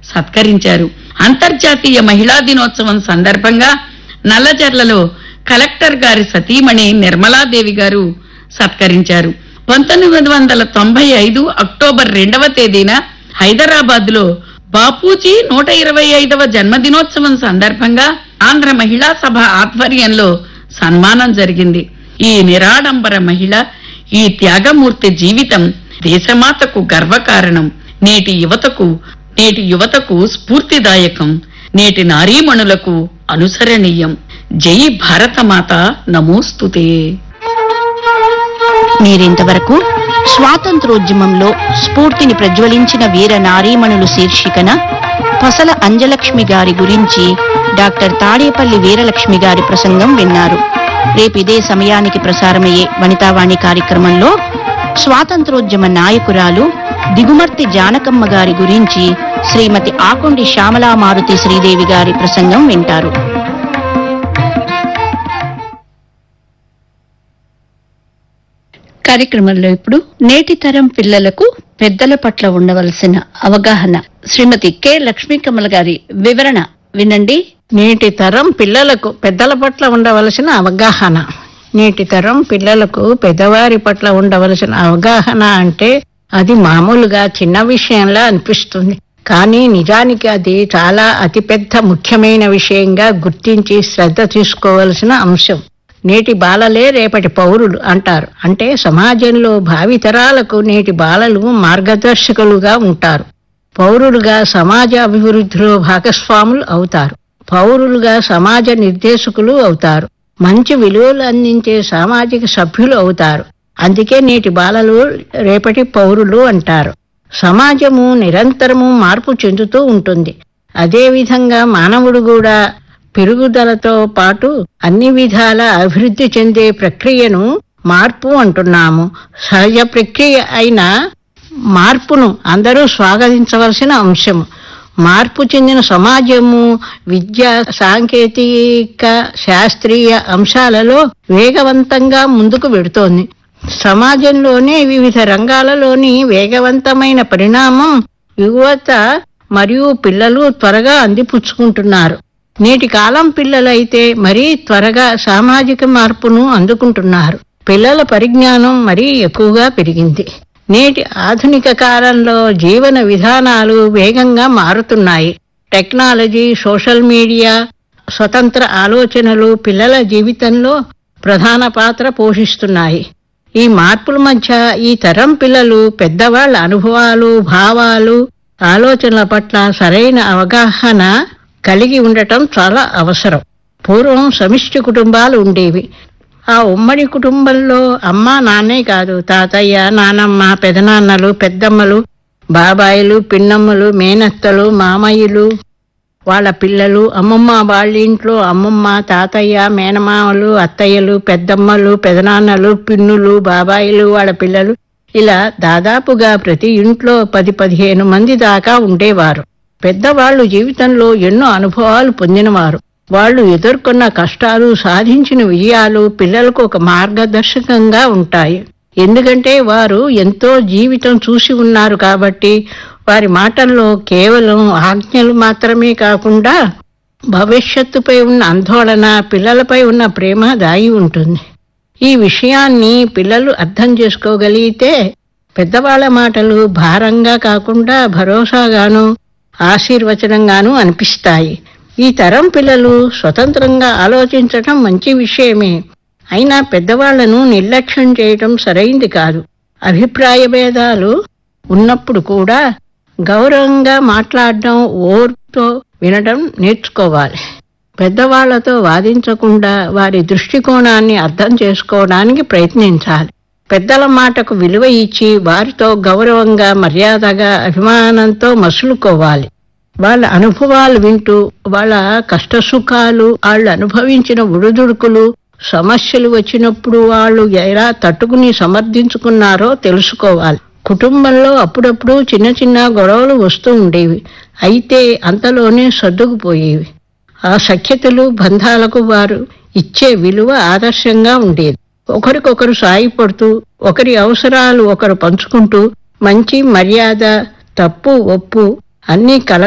సత్కరించారు అంతర్జాతీయ మహిళా దినోత్సవం సందర్భంగా నల్లజర్లలో కలెక్టర్ గారి సతీమణి నిర్మలాదేవి గారు సత్కరించారు పంతొమ్మిది వందల తొంభై ఐదు అక్టోబర్ రెండవ తేదీన హైదరాబాద్ లో బాపూజీ నూట ఇరవై ఐదవ జన్మదినోత్సవం సందర్భంగా ఆంధ్ర మహిళా సభ ఆధ్వర్యంలో సన్మానం జరిగింది ఈ నిరాడంబర మహిళ ఈ త్యాగమూర్తి జీవితం దేశమాతకు గర్వకారణం నేటి యువతకు నేటి యువతకు స్ఫూర్తిదాయకం నేటి నారీమణులకు అనుసరణీయం జై భారతమాత నమోస్తుతే మీరింతవరకు స్వాతంత్రోద్యమంలో స్ఫూర్తిని ప్రజ్వలించిన వీర నారీమణులు శీర్షికన పసల అంజలక్ష్మి గారి గురించి డాక్టర్ తాడేపల్లి వీరలక్ష్మి గారి ప్రసంగం విన్నారు రేపు ఇదే సమయానికి ప్రసారమయ్యే వనితావాణి కార్యక్రమంలో స్వాతంత్రోద్యమ నాయకురాలు దిగుమర్తి జానకమ్మ గారి గురించి శ్రీమతి ఆకొండి శ్యామలా మారుతి శ్రీదేవి గారి ప్రసంగం వింటారు కార్యక్రమంలో ఇప్పుడు నేటి తరం పిల్లలకు పెద్దల పట్ల ఉండవలసిన అవగాహన శ్రీమతి కె లక్ష్మీకమల గారి వివరణ వినండి నేటి తరం పిల్లలకు పెద్దల పట్ల ఉండవలసిన అవగాహన నేటి తరం పిల్లలకు పెద్దవారి పట్ల ఉండవలసిన అవగాహన అంటే అది మామూలుగా చిన్న విషయంలా అనిపిస్తుంది కానీ నిజానికి అది చాలా అతిపెద్ద ముఖ్యమైన విషయంగా గుర్తించి శ్రద్ధ తీసుకోవలసిన అంశం నేటి బాలలే రేపటి పౌరులు అంటారు అంటే సమాజంలో భావితరాలకు నేటి బాలలు మార్గదర్శకులుగా ఉంటారు పౌరులుగా సమాజ అభివృద్ధిలో భాగస్వాములు అవుతారు పౌరులుగా సమాజ నిర్దేశకులు అవుతారు మంచి విలువలు అందించే సామాజిక సభ్యులు అవుతారు అందుకే నేటి బాలలు రేపటి పౌరులు అంటారు సమాజము నిరంతరము మార్పు చెందుతూ ఉంటుంది అదేవిధంగా మానవుడు కూడా పెరుగుదలతో పాటు అన్ని విధాల అభివృద్ధి చెందే ప్రక్రియను మార్పు అంటున్నాము సహజ ప్రక్రియ అయిన మార్పును అందరూ స్వాగతించవలసిన అంశము మార్పు చెందిన సమాజము విద్య సాంకేతిక శాస్త్రీయ అంశాలలో వేగవంతంగా ముందుకు వెడుతోంది సమాజంలోనే వివిధ రంగాలలోని వేగవంతమైన పరిణామం యువత మరియు పిల్లలు త్వరగా అందిపుచ్చుకుంటున్నారు నేటి కాలం పిల్లలైతే మరీ త్వరగా సామాజిక మార్పును అందుకుంటున్నారు పిల్లల పరిజ్ఞానం మరీ ఎక్కువగా పెరిగింది నేటి ఆధునిక కాలంలో జీవన విధానాలు వేగంగా మారుతున్నాయి టెక్నాలజీ సోషల్ మీడియా స్వతంత్ర ఆలోచనలు పిల్లల జీవితంలో ప్రధాన పాత్ర పోషిస్తున్నాయి ఈ మార్పుల మధ్య ఈ తరం పిల్లలు పెద్దవాళ్ల అనుభవాలు భావాలు ఆలోచనల పట్ల సరైన అవగాహన కలిగి ఉండటం చాలా అవసరం పూర్వం సమిష్టి కుటుంబాలు ఉండేవి ఆ ఉమ్మడి కుటుంబంలో అమ్మ నాన్నే కాదు తాతయ్య నానమ్మ పెదనాన్నలు పెద్దమ్మలు బాబాయిలు పిన్నమ్మలు మేనత్తలు మామయ్యలు వాళ్ళ పిల్లలు అమ్మమ్మ వాళ్ళ ఇంట్లో అమ్మమ్మ తాతయ్య మేనమామలు అత్తయ్యలు పెద్దమ్మలు పెదనాన్నలు పిన్నులు బాబాయిలు వాళ్ళ పిల్లలు ఇలా దాదాపుగా ప్రతి ఇంట్లో పది పదిహేను మంది దాకా ఉండేవారు పెద్దవాళ్ళు జీవితంలో ఎన్నో అనుభవాలు పొందినవారు వాళ్ళు ఎదుర్కొన్న కష్టాలు సాధించిన విజయాలు పిల్లలకు ఒక మార్గదర్శకంగా ఉంటాయి ఎందుకంటే వారు ఎంతో జీవితం చూసి ఉన్నారు కాబట్టి వారి మాటల్లో కేవలం ఆజ్ఞలు మాత్రమే కాకుండా భవిష్యత్తుపై ఉన్న ఆందోళన పిల్లలపై ఉన్న ప్రేమ దాగి ఉంటుంది ఈ విషయాన్ని పిల్లలు అర్థం చేసుకోగలిగితే పెద్దవాళ్ల మాటలు భారంగా కాకుండా భరోసాగాను ఆశీర్వచనంగాను అనిపిస్తాయి ఈ తరం పిల్లలు స్వతంత్రంగా ఆలోచించటం మంచి విషయమే అయినా పెద్దవాళ్లను నిర్లక్ష్యం చేయటం సరైంది కాదు అభిప్రాయ భేదాలు ఉన్నప్పుడు కూడా గౌరవంగా మాట్లాడడం ఓర్తో వినడం నేర్చుకోవాలి పెద్దవాళ్లతో వాదించకుండా వారి దృష్టికోణాన్ని అర్థం చేసుకోవడానికి ప్రయత్నించాలి పెద్దల మాటకు విలువ ఇచ్చి వారితో గౌరవంగా మర్యాదగా అభిమానంతో మసులుకోవాలి వాళ్ళ అనుభవాలు వింటూ వాళ్ళ కష్టసుఖాలు వాళ్ళు అనుభవించిన ఉడుదుడుకులు సమస్యలు వచ్చినప్పుడు వాళ్ళు ఎలా తట్టుకుని సమర్థించుకున్నారో తెలుసుకోవాలి కుటుంబంలో అప్పుడప్పుడు చిన్న చిన్న గొడవలు వస్తూ ఉండేవి అయితే అంతలోనే సర్దుకుపోయేవి ఆ సఖ్యతలు బంధాలకు వారు ఇచ్చే విలువ ఆదర్శంగా ఉండేది ఒకరికొకరు సాయపడుతూ ఒకరి అవసరాలు ఒకరు పంచుకుంటూ మంచి మర్యాద తప్పు ఒప్పు అన్నీ కల